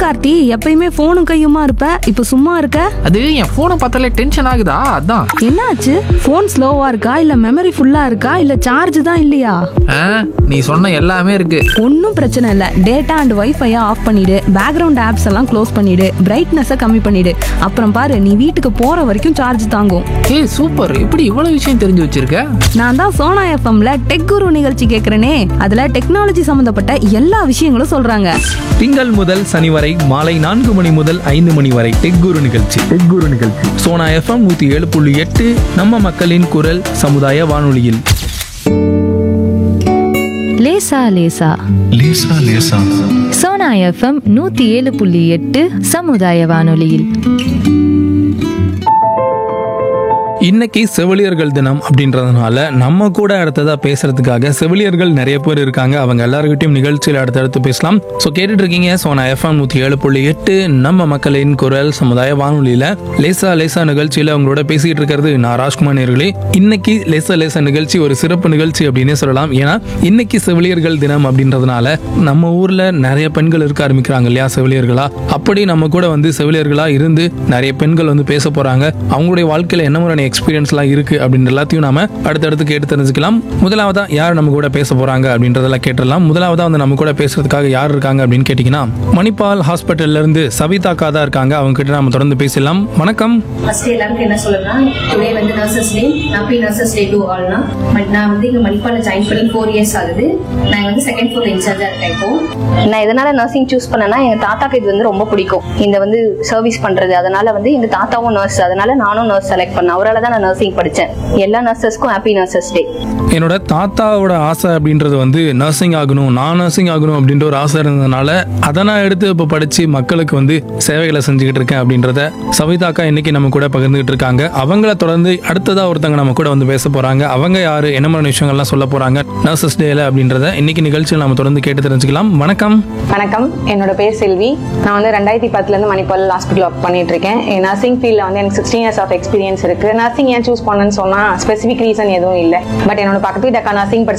கார்த்தி எப்பயுமே போனும் கையுமா இருப்ப இப்ப சும்மா இருக்க அது என் போனை பார்த்தாலே டென்ஷன் ஆகுதா அதான் என்னாச்சு போன் ஸ்லோவா இருக்கா இல்ல மெமரி ஃபுல்லா இருக்கா இல்ல சார்ஜ் தான் இல்லையா ஆ, நீ சொன்ன எல்லாமே இருக்கு ஒன்றும் பிரச்சனை இல்லை டேட்டா அண்ட் வைஃபையை ஆஃப் பண்ணிடு பேக்ரவுண்ட் ஆப்ஸ் எல்லாம் க்ளோஸ் பண்ணிடு பிரைட்னஸை கம்மி பண்ணிடு அப்புறம் பாரு நீ வீட்டுக்கு போற வரைக்கும் சார்ஜ் தாங்கும் ஏய் சூப்பர் எப்படி இவ்வளவு விஷயம் தெரிஞ்சு வச்சிருக்க நான் தான் சோனா எஃப்எம்ல டெக் குரு நிகழ்ச்சி கேட்குறேனே அதுல டெக்னாலஜி சம்மந்தப்பட்ட எல்லா விஷயங்களும் சொல்றாங்க திங்கள் முதல் சனி வரை மாலை நான்கு மணி முதல் ஐந்து மணி வரை டெக் குரு நிகழ்ச்சி டெக் குரு நிகழ்ச்சி சோனா எஃப்எம் நூத்தி ஏழு புள்ளி எட்டு நம்ம மக்களின் குரல் சமுதாய வானொலியில் லேசா லேசா லேசா லேசா சோனா எஃப்எம் நூத்தி ஏழு புள்ளி எட்டு சமுதாய வானொலியில் இன்னைக்கு செவிலியர்கள் தினம் அப்படின்றதுனால நம்ம கூட அடுத்ததா பேசுறதுக்காக செவிலியர்கள் நிறைய பேர் இருக்காங்க அவங்க எல்லாருக்கிட்டையும் நிகழ்ச்சியில் அடுத்தடுத்து பேசலாம் ஸோ கேட்டுட்டு இருக்கீங்க சோனா எஃப்எம் நூத்தி ஏழு புள்ளி எட்டு நம்ம மக்களின் குரல் சமுதாய வானொலியில லேசா லேசா நிகழ்ச்சியில அவங்களோட பேசிட்டு இருக்கிறது நான் ராஜ்குமார் நேர்களே இன்னைக்கு லேசா லேசா நிகழ்ச்சி ஒரு சிறப்பு நிகழ்ச்சி அப்படின்னே சொல்லலாம் ஏன்னா இன்னைக்கு செவிலியர்கள் தினம் அப்படின்றதுனால நம்ம ஊர்ல நிறைய பெண்கள் இருக்க ஆரம்பிக்கிறாங்க இல்லையா செவிலியர்களா அப்படி நம்ம கூட வந்து செவிலியர்களா இருந்து நிறைய பெண்கள் வந்து பேச போறாங்க அவங்களுடைய வாழ்க்கையில என்ன மாதிரியான எக்ஸ்பீரியன்ஸ்லாம் இருக்கு அப்படின்ற எல்லாத்தையும் நாம அடுத்தடுத்து கேட்டு தெரிஞ்சுக்கலாம் முதலாவதா யார் நம்ம கூட பேச போறாங்க அப்படின்றதெல்லாம் கேட்டுடலாம் முதலாவதா வந்து நம்ம கூட பேசுறதுக்காக யார் இருக்காங்க அப்படின்னு கேட்டீங்கன்னா மணிப்பால் ஹாஸ்பிட்டல்ல இருந்து சவிதா காதா இருக்காங்க அவங்க கிட்ட நம்ம தொடர்ந்து பேசலாம் வணக்கம் ஃபர்ஸ்ட் எல்லாருக்கும் என்ன சொல்லணும்னா டுடே வந்து nurses day happy nurses day to ஆல்னா பட் நான் வந்து இங்க மணிப்பால ஜாயின் பண்ணி ஃபோர் இயர்ஸ் ஆகுது நான் வந்து செகண்ட் ஃப்ளோர் இன்சார்ஜா இருக்கேன் இப்போ நான் எதனால நர்சிங் சூஸ் பண்ணேன்னா எங்க தாத்தாக்கு இது வந்து ரொம்ப பிடிக்கும் இந்த வந்து சர்வீஸ் பண்றது அதனால வந்து எங்க தாத்தாவும் நர்ஸ் அதனால நானும் நர்ஸ் செலக்ட் பண்ணேன் அவரால தான் நான் நர்சிங் படிச்சேன் எல்லா நர்சஸ்க்கும் ஹாப்பி நர்சஸ் டே என்னோட தாத்தாவோட ஆசை அப்படின்றது வந்து நர்சிங் ஆகணும் நான் நர்சிங் ஆகணும் அப்படின்ற ஒரு ஆசை இருந்ததுனால அதை நான் எடுத்து இப்போ படித்து மக்களுக்கு வந்து சேவைகளை செஞ்சுக்கிட்டு இருக்கேன் அப்படின்றத சவிதாக்கா இன்னைக்கு நம்ம கூட பகிர்ந்துகிட்டு இருக்காங்க அவங்கள தொடர்ந்து அடுத்ததா ஒருத்தங்க நம்ம கூட வந்து பேச போறாங்க அவங்க யாரு என்ன மாதிரி விஷயங்கள்லாம் சொல்ல போறாங்க நர்சஸ் டேல அப்படின்றத இன்னைக்கு நிகழ்ச்சியில் நம்ம தொடர்ந்து கேட்டு தெரிஞ்சுக்கலாம் வணக்கம் வணக்கம் என்னோட பேர் செல்வி நான் வந்து ரெண்டாயிரத்தி பத்துலேருந்து மணிப்பால் ஹாஸ்பிட்டல் ஒர்க் பண்ணிட்டு இருக்கேன் நர்சிங் ஃபீல்டில் வந்து எனக்கு சிக்ஸ்டீன் இயர்ஸ் ஆஃப் எக்ஸ்பீரியன்ஸ் இருக்கு நர்சிங் ஏன் சூஸ் பண்ணேன்னு சொன்னால் ஸ்பெசிஃபிக் ரீசன் எதுவும் இல்லை பட் என்னோட பக்கத்து வீட்டு அக்கா நர்சிங் படிச்சு